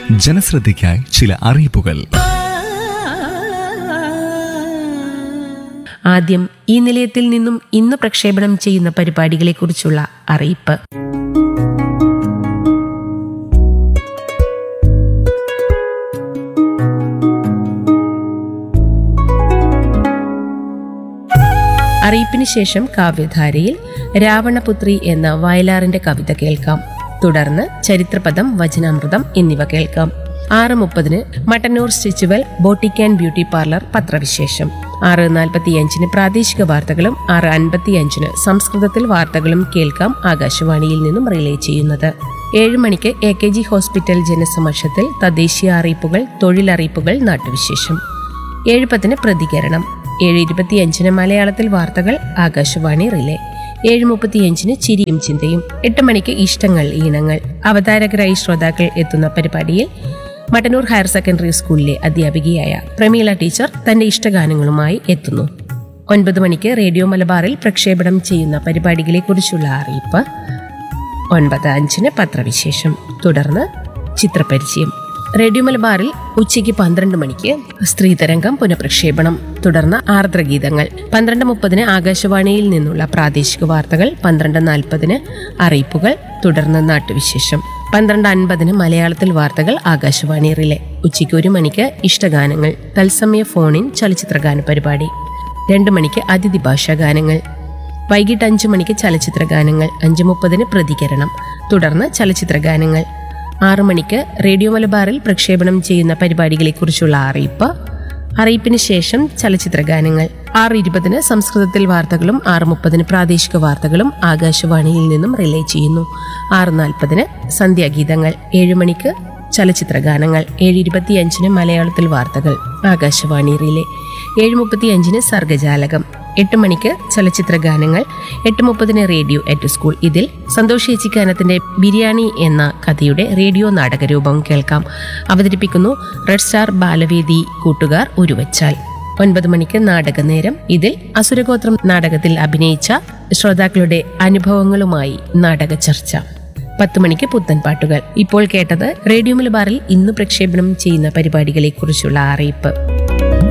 ജനശ്രദ്ധയ്ക്കായി ചില അറിയിപ്പുകൾ ആദ്യം ഈ നിലയത്തിൽ നിന്നും ഇന്ന് പ്രക്ഷേപണം ചെയ്യുന്ന പരിപാടികളെക്കുറിച്ചുള്ള അറിയിപ്പ് അറിയിപ്പിന് ശേഷം കാവ്യധാരയിൽ രാവണപുത്രി എന്ന വയലാറിന്റെ കവിത കേൾക്കാം തുടർന്ന് ചരിത്രപദം വചനാമൃതം എന്നിവ കേൾക്കാം ആറ് മുപ്പതിന് മട്ടന്നൂർ സ്റ്റിച്ചുവൽ ബോട്ടിക് ആൻഡ് ബ്യൂട്ടി പാർലർ പത്രവിശേഷം ആറ് നാൽപ്പത്തിയഞ്ചിന് പ്രാദേശിക വാർത്തകളും ആറ് അൻപത്തിയഞ്ചിന് സംസ്കൃതത്തിൽ വാർത്തകളും കേൾക്കാം ആകാശവാണിയിൽ നിന്നും റിലേ ചെയ്യുന്നത് ഏഴ് മണിക്ക് എ കെ ജി ഹോസ്പിറ്റൽ ജനസമക്ഷത്തിൽ തദ്ദേശീയ അറിയിപ്പുകൾ തൊഴിലറിയിപ്പുകൾ നാട്ടുവിശേഷം ഏഴ് പത്തിന് പ്രതികരണം ഏഴ് ഇരുപത്തിയഞ്ചിന് മലയാളത്തിൽ വാർത്തകൾ ആകാശവാണി റിലേ ഏഴ് മുപ്പത്തിയഞ്ചിന് ചിരിയും ചിന്തയും എട്ട് മണിക്ക് ഇഷ്ടങ്ങൾ ഈണങ്ങൾ അവതാരകരായി ശ്രോതാക്കൾ എത്തുന്ന പരിപാടിയിൽ മട്ടന്നൂർ ഹയർ സെക്കൻഡറി സ്കൂളിലെ അധ്യാപികയായ പ്രമീള ടീച്ചർ തന്റെ ഇഷ്ടഗാനങ്ങളുമായി എത്തുന്നു ഒൻപത് മണിക്ക് റേഡിയോ മലബാറിൽ പ്രക്ഷേപണം ചെയ്യുന്ന പരിപാടികളെക്കുറിച്ചുള്ള അറിയിപ്പ് ഒൻപത് അഞ്ചിന് പത്രവിശേഷം തുടർന്ന് ചിത്രപരിചയം റേഡിയോ മലബാറിൽ ഉച്ചയ്ക്ക് പന്ത്രണ്ട് മണിക്ക് സ്ത്രീതരംഗം പുനഃപ്രക്ഷേപണം തുടർന്ന് ആർദ്രഗീതങ്ങൾ പന്ത്രണ്ട് മുപ്പതിന് ആകാശവാണിയിൽ നിന്നുള്ള പ്രാദേശിക വാർത്തകൾ പന്ത്രണ്ട് നാൽപ്പതിന് അറിയിപ്പുകൾ തുടർന്ന് നാട്ടുവിശേഷം പന്ത്രണ്ട് അൻപതിന് മലയാളത്തിൽ വാർത്തകൾ ആകാശവാണി റിലേ ഉച്ചയ്ക്ക് ഒരു മണിക്ക് ഇഷ്ടഗാനങ്ങൾ തത്സമയ ഫോണിൻ ചലച്ചിത്രഗാന പരിപാടി രണ്ട് മണിക്ക് അതിഥി ഭാഷാ ഗാനങ്ങൾ വൈകിട്ട് അഞ്ചു മണിക്ക് ചലച്ചിത്ര ഗാനങ്ങൾ അഞ്ചു മുപ്പതിന് പ്രതികരണം തുടർന്ന് ചലച്ചിത്ര ഗാനങ്ങൾ ആറു മണിക്ക് റേഡിയോ മലബാറിൽ പ്രക്ഷേപണം ചെയ്യുന്ന പരിപാടികളെക്കുറിച്ചുള്ള അറിയിപ്പ് അറിയിപ്പിന് ശേഷം ചലച്ചിത്ര ഗാനങ്ങൾ ആറ് ഇരുപതിന് സംസ്കൃതത്തിൽ വാർത്തകളും ആറ് മുപ്പതിന് പ്രാദേശിക വാർത്തകളും ആകാശവാണിയിൽ നിന്നും റിലേ ചെയ്യുന്നു ആറ് നാൽപ്പതിന് സന്ധ്യാഗീതങ്ങൾ ഏഴ് മണിക്ക് ചലച്ചിത്ര ഗാനങ്ങൾ ഏഴ് ഇരുപത്തിയഞ്ചിന് മലയാളത്തിൽ വാർത്തകൾ ആകാശവാണി റിലേ ഏഴ് മുപ്പത്തിയഞ്ചിന് സർഗജാലകം എട്ട് മണിക്ക് ചലച്ചിത്ര ഗാനങ്ങൾ എട്ട് മുപ്പതിന് റേഡിയോ എറ്റ് സ്കൂൾ ഇതിൽ സന്തോഷ് ചേച്ചിക്കാനത്തിന്റെ ബിരിയാണി എന്ന കഥയുടെ റേഡിയോ നാടകരൂപം കേൾക്കാം അവതരിപ്പിക്കുന്നു റെഡ് സ്റ്റാർ ബാലവേദി കൂട്ടുകാർ ഉരുവച്ചാൽ ഒൻപത് മണിക്ക് നാടകനേരം ഇതിൽ അസുരഗോത്രം നാടകത്തിൽ അഭിനയിച്ച ശ്രോതാക്കളുടെ അനുഭവങ്ങളുമായി നാടക ചർച്ച പത്ത് മണിക്ക് പുത്തൻ പാട്ടുകൾ ഇപ്പോൾ കേട്ടത് റേഡിയോ മലബാറിൽ ഇന്ന് പ്രക്ഷേപണം ചെയ്യുന്ന പരിപാടികളെക്കുറിച്ചുള്ള അറിയിപ്പ്